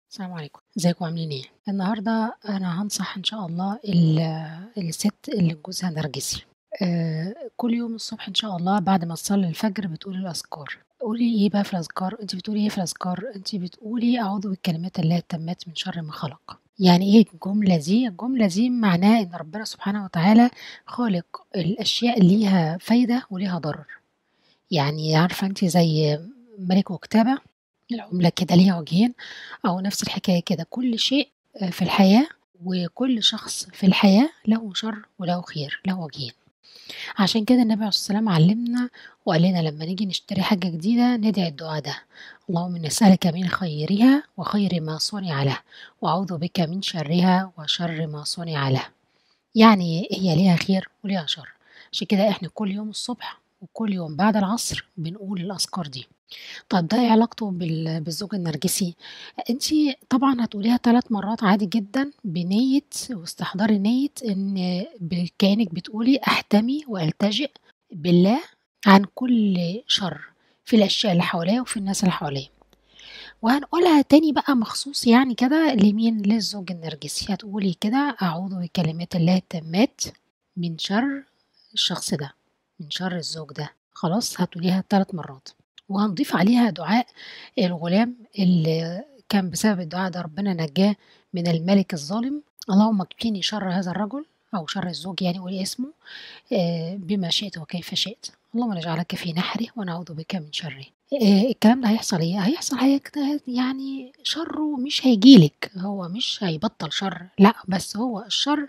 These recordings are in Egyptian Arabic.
السلام عليكم ازيكم عاملين ايه النهارده انا هنصح ان شاء الله ال- الست اللي جوزها نرجسي آه كل يوم الصبح ان شاء الله بعد ما تصلي الفجر بتقولي الاذكار قولي ايه بقى في الاذكار انت بتقولي ايه في الاذكار انت بتقولي اعوذ بالكلمات الله التامات من شر ما خلق يعني ايه الجمله دي الجمله دي معناها ان ربنا سبحانه وتعالى خالق الاشياء اللي ليها فايده وليها ضرر يعني عارفه انت زي ملك وكتابه العملة كده ليها وجهين أو نفس الحكاية كده كل شيء في الحياة وكل شخص في الحياة له شر وله خير له وجهين عشان كده النبي عليه الصلاة والسلام علمنا وقال لنا لما نيجي نشتري حاجة جديدة ندعي الدعاء ده اللهم نسألك من خيرها وخير ما صنع له وأعوذ بك من شرها وشر ما صنع له يعني هي ليها خير وليها شر عشان كده احنا كل يوم الصبح وكل يوم بعد العصر بنقول الأذكار دي طب ده ايه علاقته بال- بالزوج النرجسي انت طبعا هتقوليها ثلاث مرات عادي جدا بنية واستحضار نية ان ب- كأنك بتقولي احتمي والتجئ بالله عن كل شر في الاشياء اللي حواليا وفي الناس اللي حواليا وهنقولها تاني بقى مخصوص يعني كده لمين للزوج النرجسي هتقولي كده اعوذ بكلمات الله التامات من شر الشخص ده من شر الزوج ده خلاص هتقوليها ثلاث مرات وهنضيف عليها دعاء الغلام اللي كان بسبب الدعاء ده ربنا نجاه من الملك الظالم اللهم اكفيني شر هذا الرجل أو شر الزوج يعني قولي اسمه آه، بما شئت وكيف شئت اللهم نجعلك في نحره ونعوذ بك من شره آه، الكلام ده هيحصل ايه هيحصل هيك- يعني شره مش هيجيلك هو مش هيبطل شر لا بس هو الشر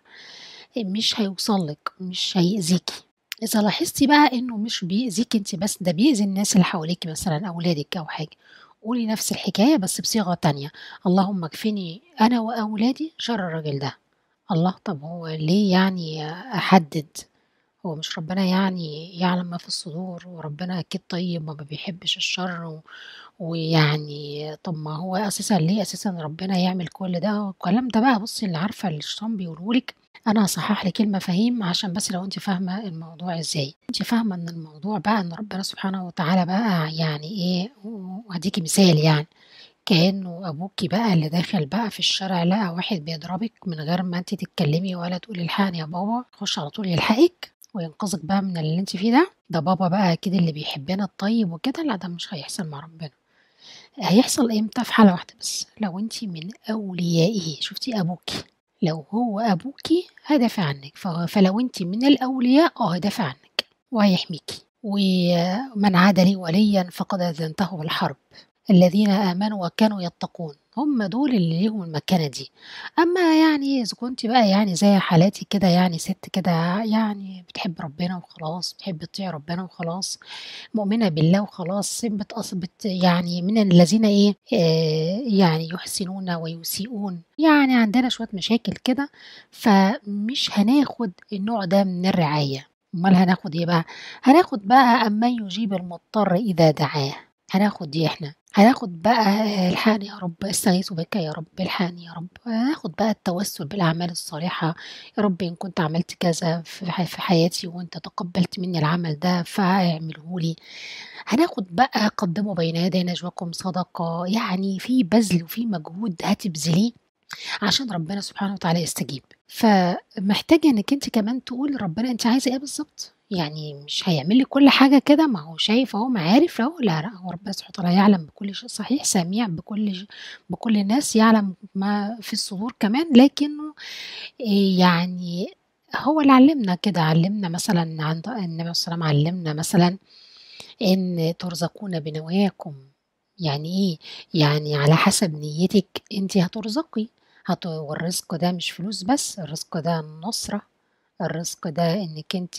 مش هيوصل لك مش هيأذيكي إذا لاحظتي بقى إنه مش بيأذيك أنت بس ده بيأذي الناس اللي حواليك مثلا أولادك أو حاجة قولي نفس الحكاية بس بصيغة تانية اللهم اكفني أنا وأولادي شر الراجل ده الله طب هو ليه يعني أحدد هو مش ربنا يعني يعلم ما في الصدور وربنا أكيد طيب وما بيحبش الشر و... ويعني طب ما هو أساسا ليه أساسا ربنا يعمل كل ده والكلام ده بقى بصي اللي عارفة اللي الشيطان بيقولهولك أنا هصحح لك المفاهيم عشان بس لو أنت فاهمة الموضوع إزاي أنت فاهمة إن الموضوع بقى إن ربنا سبحانه وتعالى بقى يعني إيه وهديكي مثال يعني كأنه أبوكي بقى اللي داخل بقى في الشارع لقى واحد بيضربك من غير ما انت تتكلمي ولا تقولي الحقني يا بابا يخش على طول يلحقك وينقذك بقى من اللي انت فيه ده ده بابا بقى أكيد اللي بيحبنا الطيب وكده لا ده مش هيحصل مع ربنا هيحصل امتى في حالة واحدة بس لو انت من أوليائه شفتي أبوكي لو هو أبوكي هيدافع عنك ف- فلو انت من الأولياء اه هيدافع عنك وهيحميكي ومن عاد لي وليا فقد أذنته بالحرب الذين آمنوا وكانوا يتقون هم دول اللي ليهم المكانة دي أما يعني إذا كنت بقى يعني زي حالاتي كده يعني ست كده يعني بتحب ربنا وخلاص بتحب تطيع ربنا وخلاص مؤمنة بالله وخلاص بتأص بت يعني من الذين إيه آه يعني يحسنون ويسيئون يعني عندنا شوية مشاكل كده فمش هناخد النوع ده من الرعاية أمال هناخد إيه بقى؟ هناخد بقى أمن يجيب المضطر إذا دعاه هناخد دي إحنا هناخد بقى الحقني يا رب استغيث بك يا رب الحقني يا رب هناخد بقى التوسل بالأعمال الصالحة يا رب إن كنت عملت كذا في ح- في حياتي وأنت تقبلت مني العمل ده فاعمله لي هناخد بقى قدموا بين يدي نجواكم صدقة يعني في بذل وفي مجهود هتبذليه عشان ربنا سبحانه وتعالى يستجيب فمحتاجة انك انت كمان تقول لربنا انت عايزة ايه بالظبط يعني مش هيعمل لي كل حاجة كده ما هو شايف اهو معارف اهو لا لا هو ربنا سبحانه وتعالى يعلم بكل شيء صحيح سميع بكل ش- بكل الناس يعلم ما في الصدور كمان لكنه إيه يعني هو اللي علمنا كده علمنا مثلا عند النبي صلى الله عليه وسلم علمنا مثلا ان ترزقون بنواياكم يعني ايه يعني على حسب نيتك انت هترزقي هت... والرزق ده مش فلوس بس الرزق ده النصرة الرزق ده انك انت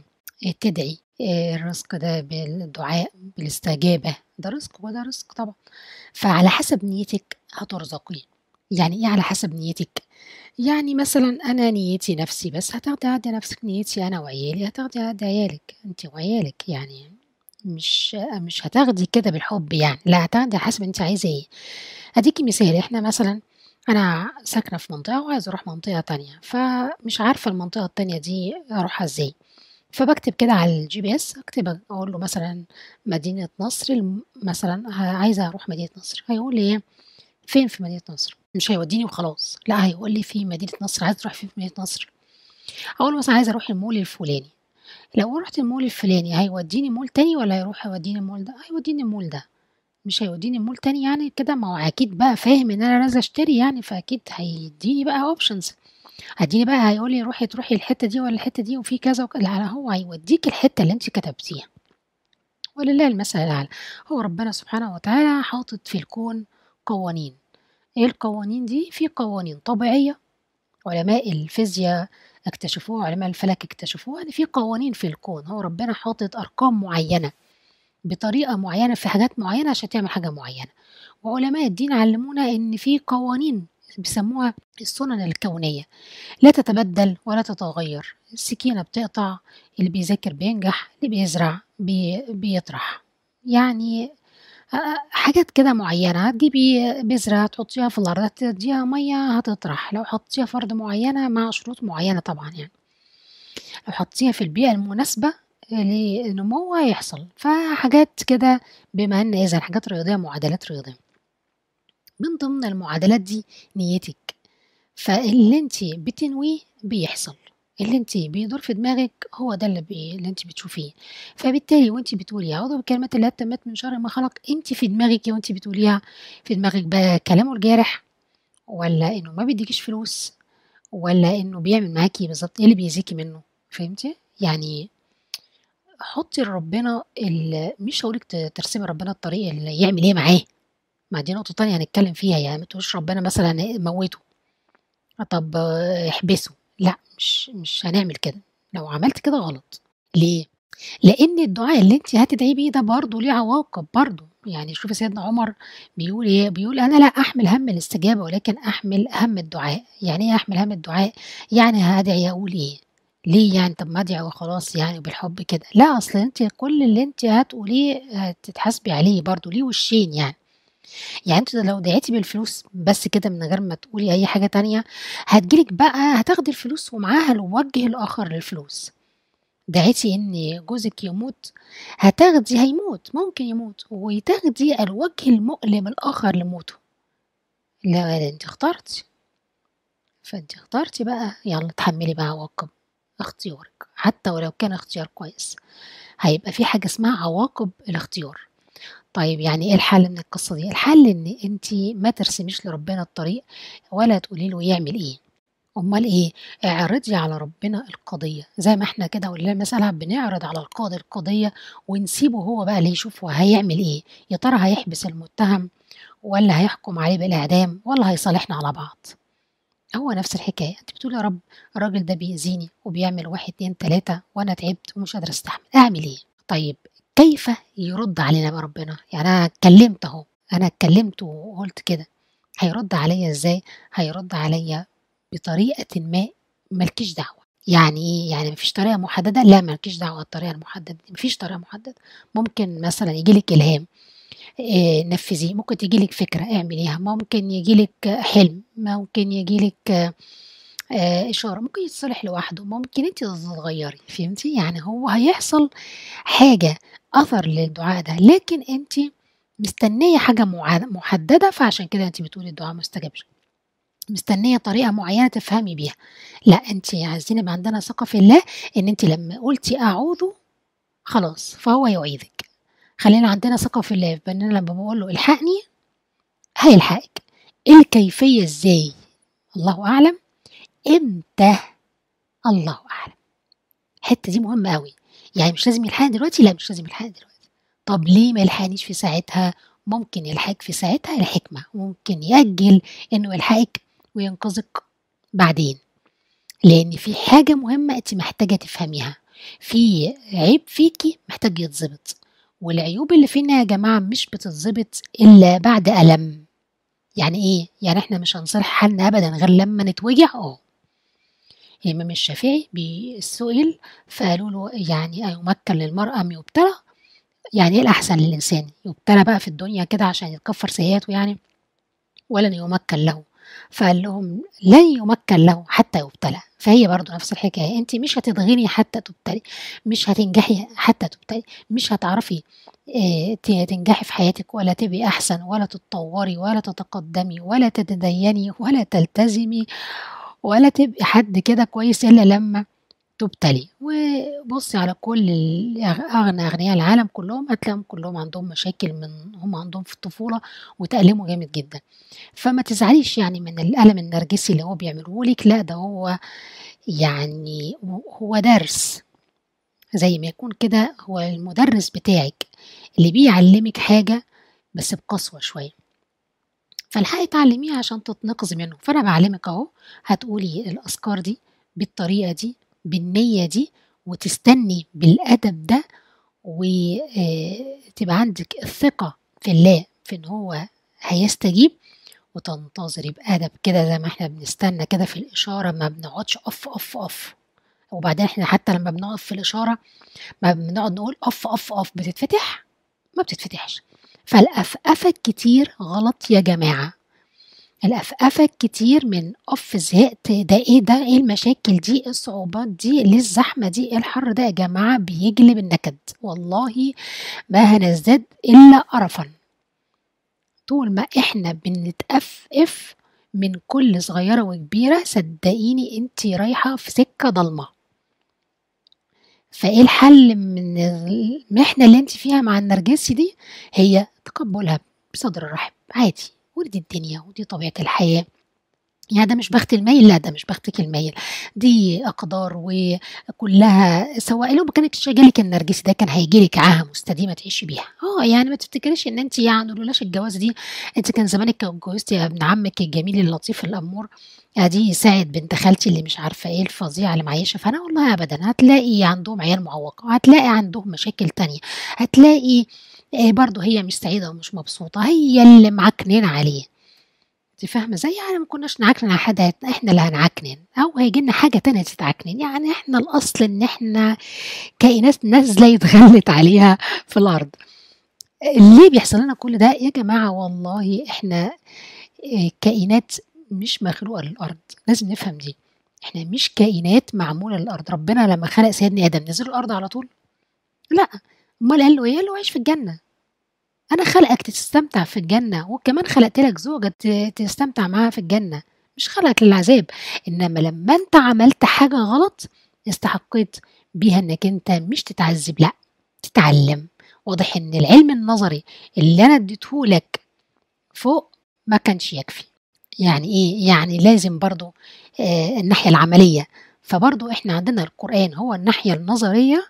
تدعي إيه الرزق ده بالدعاء بالاستجابة ده رزق وده رزق طبعا فعلى حسب نيتك هترزقي يعني ايه على حسب نيتك يعني مثلا انا نيتي نفسي بس هتاخدي عادي نفسك نيتي انا وعيالي هتاخدي عادي عيالك انت وعيالك يعني مش مش هتاخدي كده بالحب يعني لا هتاخدي على حسب انت عايزه ايه اديكي مثال احنا مثلا انا ساكنه في منطقه وعايزه اروح منطقه تانية فمش عارفه المنطقه التانية دي اروحها ازاي فبكتب كده على الجي بي اس اكتب اقول له مثلا مدينه نصر الم- مثلا ه- عايزه اروح مدينه نصر هيقول لي ايه فين في مدينة نصر مش هيوديني وخلاص لا هيقول لي في مدينة نصر عايز تروح فين في مدينة نصر أقول له مثلا عايز أروح المول الفلاني لو رحت المول الفلاني هيوديني مول تاني ولا هيروح يوديني المول ده هيوديني المول ده مش هيوديني مول تاني يعني كده ما هو اكيد بقى فاهم ان انا نازله اشتري يعني فاكيد هيديني بقى اوبشنز هيديني بقى هيقول لي روحي تروحي الحته دي ولا الحته دي وفي كذا وكذا لا هو هيوديك الحته اللي انت كتبتيها ولله المثل الاعلى هو ربنا سبحانه وتعالى حاطط في الكون قوانين ايه القوانين دي في قوانين طبيعيه علماء الفيزياء اكتشفوها علماء الفلك اكتشفوها ان في قوانين في الكون هو ربنا حاطط ارقام معينه بطريقه معينه في حاجات معينه عشان تعمل حاجه معينه وعلماء الدين علمونا ان في قوانين بيسموها السنن الكونيه لا تتبدل ولا تتغير السكينه بتقطع اللي بيذاكر بينجح اللي بيزرع بي بيطرح يعني حاجات كده معينة هتجيبي بذرة تحطيها في الأرض تديها مية هتطرح لو حطيها في أرض معينة مع شروط معينة طبعا يعني لو حطيها في البيئة المناسبة لنمو هيحصل فحاجات كده بما ان اذا حاجات رياضيه معادلات رياضيه من ضمن المعادلات دي نيتك فاللي انت بتنويه بيحصل اللي انت بيدور في دماغك هو ده اللي, بي... اللي انت بتشوفيه فبالتالي وانت بتقولي اعوذ بكلمات الله التامات من شر ما خلق انت في دماغك وانت بتقوليها في دماغك بقى كلامه الجارح ولا انه ما بيديكيش فلوس ولا انه بيعمل معاكي بالظبط ايه اللي بيأذيكي منه فهمتي يعني حطي لربنا مش هقولك ترسمي ربنا الطريق اللي يعمل ايه معاه ما دي نقطة تانية هنتكلم فيها يعني ما تقولش ربنا مثلا موته طب احبسه لا مش مش هنعمل كده لو عملت كده غلط ليه لان الدعاء اللي انت هتدعي بيه ده برضه ليه عواقب برضه يعني شوفي سيدنا عمر بيقول ايه بيقول انا لا احمل هم الاستجابه ولكن احمل هم الدعاء يعني ايه احمل هم الدعاء يعني هدعي اقول ايه ليه يعني طب ما ادعي وخلاص يعني بالحب كده لا اصل انت كل اللي انت هتقوليه هتتحاسبي عليه برضه ليه وشين يعني يعني انت لو دعيتي بالفلوس بس كده من غير ما تقولي اي حاجه تانية هتجيلك بقى هتاخدي الفلوس ومعاها الوجه الاخر للفلوس دعيتي ان جوزك يموت هتاخدي هيموت ممكن يموت وتاخدي الوجه المؤلم الاخر لموته لا انت اخترتي فانت اخترتي بقى يلا تحملي بقى عواقب اختيارك حتى ولو كان اختيار كويس هيبقى في حاجه اسمها عواقب الاختيار طيب يعني ايه الحل من القصه دي الحل ان انت ما ترسميش لربنا الطريق ولا تقولي له يعمل ايه امال ايه اعرضي على ربنا القضيه زي ما احنا كده ولله المساله بنعرض على القاضي القضيه ونسيبه هو بقى اللي يشوف هو هيعمل ايه يا ترى هيحبس المتهم ولا هيحكم عليه بالاعدام ولا هيصالحنا على بعض هو نفس الحكايه انت بتقول يا رب الراجل ده بيأذيني وبيعمل واحد اتنين تلاته وانا تعبت ومش قادره استحمل اعمل ايه طيب كيف يرد علينا بقى ربنا يعني انا اتكلمت اهو انا اتكلمت وقلت كده هيرد عليا ازاي هيرد عليا بطريقه ما مالكيش دعوه يعني ايه يعني مفيش طريقه محدده لا مالكيش دعوه الطريقه المحدده دي مفيش طريقه محدده ممكن مثلا يجيلك الهام إيه نفذيه ممكن تجيلك فكره اعمليها ممكن يجيلك حلم ممكن يجيلك آه إشارة ممكن يتصلح لوحده ممكن أنت تتغيري فهمتي يعني هو هيحصل حاجة أثر للدعاء ده لكن أنت مستنية حاجة محددة فعشان كده أنت بتقولي الدعاء مستجابش مستنية طريقة معينة تفهمي بيها لا أنت عايزين يبقى عندنا ثقة في الله إن أنت لما قلتي أعوذ خلاص فهو يعيذك خلينا عندنا ثقة في الله بأن أنا لما بقول له الحقني هيلحقك الكيفية إزاي الله أعلم امتى الله اعلم الحته دي مهمه قوي يعني مش لازم يلحقني دلوقتي لا مش لازم يلحقني دلوقتي طب ليه ما يلحقنيش في ساعتها ممكن يلحقك في ساعتها الحكمه ممكن ياجل انه يلحقك وينقذك بعدين لان في حاجه مهمه انت محتاجه تفهميها في عيب فيكي محتاج يتظبط والعيوب اللي فينا يا جماعه مش بتتظبط الا بعد الم يعني ايه يعني احنا مش هنصلح حالنا ابدا غير لما نتوجع اه الإمام الشافعي بيسئل فقالوا له يعني أيمكن للمرأة أم يبتلى يعني إيه الأحسن للإنسان يبتلى بقى في الدنيا كده عشان يتكفر سيئاته يعني ولا يمكن له فقال لهم لن يمكن له حتى يبتلى فهي برضو نفس الحكاية انت مش هتتغني حتى تبتلي مش هتنجحي حتى تبتلي مش هتعرفي آه، ت- تنجحي في حياتك ولا تبقي أحسن ولا تتطوري ولا تتقدمي ولا تتديني ولا تلتزمي ولا تبقي حد كده كويس إلا لما تبتلي وبصي على كل الأغ- أغنى أغنياء العالم كلهم هتلاقيهم كلهم عندهم مشاكل من هم عندهم في الطفولة وتألموا جامد جدا فما تزعليش يعني من الألم النرجسي اللي هو بيعمله لك لا ده هو يعني هو درس زي ما يكون كده هو المدرس بتاعك اللي بيعلمك حاجة بس بقسوة شوية فالحقي تعلميه عشان تتنقذي منه فأنا بعلمك أهو هتقولي الأذكار دي بالطريقة دي بالنية دي وتستني بالأدب ده وتبقى عندك الثقة في الله في إن هو هيستجيب وتنتظري بأدب كده زي ما احنا بنستنى كده في الإشارة ما بنقعدش أف أف أف وبعدين احنا حتى لما بنقف في الإشارة ما بنقعد نقول أف أف أف بتتفتح ما بتتفتحش فالأفأفة كتير غلط يا جماعة الأفأفة كتير من أف زهقت ده إيه ده إيه المشاكل دي إيه الصعوبات دي ليه الزحمة دي إيه الحر ده يا جماعة بيجلب النكد والله ما هنزداد إلا قرفا طول ما إحنا بنتأفف من كل صغيرة وكبيرة صدقيني انت رايحة في سكة ضلمة فايه الحل من المحنة اللي انت فيها مع النرجسي دي هي تقبلها بصدر رحب عادي ودي الدنيا ودي طبيعة الحياة يعني ده مش بخت الميل لا ده مش بختك الميل دي اقدار وكلها سواء لو ما كانتش جالك النرجسي ده كان هيجيلك عاهه مستديمه تعيشي بيها اه يعني ما تفتكريش ان انت يعني لولاش الجواز دي انت كان زمانك اتجوزتي يا ابن عمك الجميل اللطيف الامور ادي ساعد بنت خالتي اللي مش عارفه ايه الفظيعه اللي معيشه فانا والله ابدا هتلاقي عندهم عيال معوقه هتلاقي عندهم مشاكل تانية هتلاقي آه، برضه هي مش سعيده ومش مبسوطه هي اللي معكنين عليه انت فاهمه زي يعني ما كناش نعكنن على حد احنا اللي هنعكنن او هيجي لنا حاجه تانية تتعكنن يعني احنا الاصل ان احنا كائنات نازله يتغلت عليها في الارض ليه بيحصل لنا كل ده يا جماعه والله احنا آه، كائنات مش مخلوقه للارض لازم نفهم دي احنا مش كائنات معموله للارض ربنا لما خلق سيدنا ادم نزل الارض على طول لا امال قال له ايه قال له عيش في الجنه انا خلقك تستمتع في الجنه وكمان خلقت لك زوجه ت- تستمتع معاها في الجنه مش خلقك للعذاب انما لما انت عملت حاجه غلط استحقيت بيها انك انت مش تتعذب لا تتعلم واضح ان العلم النظري اللي انا اديته لك فوق ما كانش يكفي يعني ايه يعني لازم برضو آه الناحيه العمليه فبرضو احنا عندنا القران هو الناحيه النظريه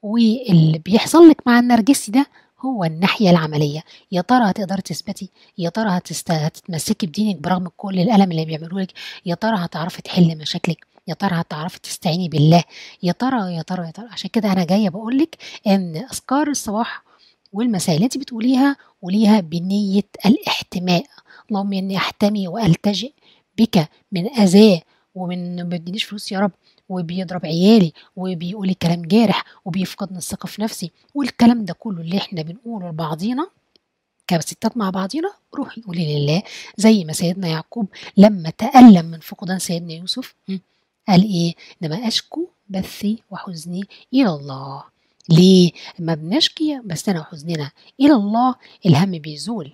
واللي بيحصل لك مع النرجسي ده هو الناحيه العمليه يا ترى هتقدري تثبتي يا ترى هتست... هتتمسكي بدينك برغم كل الالم اللي بيعملوه لك يا ترى هتعرفي تحلي مشاكلك يا ترى هتعرفي تستعيني بالله يا ترى يا ترى يا ترى عشان كده انا جايه بقول لك ان اذكار الصباح والمساء اللي انت بتقوليها قوليها بنيه الاحتماء اللهم اني احتمي والتجئ بك من اذاه ومن ما بيدينيش فلوس يا رب وبيضرب عيالي وبيقول لي كلام جارح وبيفقدني الثقه في نفسي والكلام ده كله اللي احنا بنقوله لبعضينا كستات مع بعضينا روحي قولي لله زي ما سيدنا يعقوب لما تألم من فقدان سيدنا يوسف هم، قال ايه انما اشكو بثي وحزني الى الله ليه ما بنشكي بثنا وحزننا الى الله الهم بيزول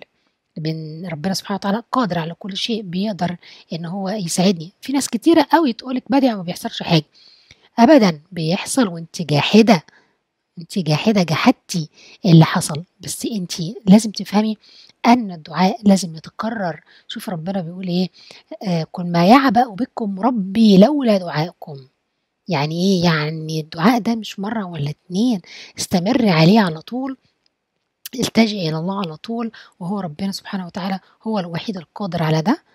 من ربنا سبحانه وتعالى قادر على كل شيء بيقدر ان هو يساعدني في ناس كتيره قوي تقولك بدع ما بيحصلش حاجه ابدا بيحصل وانت جاحده انت جاحده جحدتي اللي حصل بس انت لازم تفهمي ان الدعاء لازم يتكرر شوف ربنا بيقول ايه آه كن ما يعبأ بكم ربي لولا دعائكم يعني ايه يعني الدعاء ده مش مره ولا اتنين استمري عليه على طول التجئ الى الله على طول وهو ربنا سبحانه وتعالى هو الوحيد القادر على ده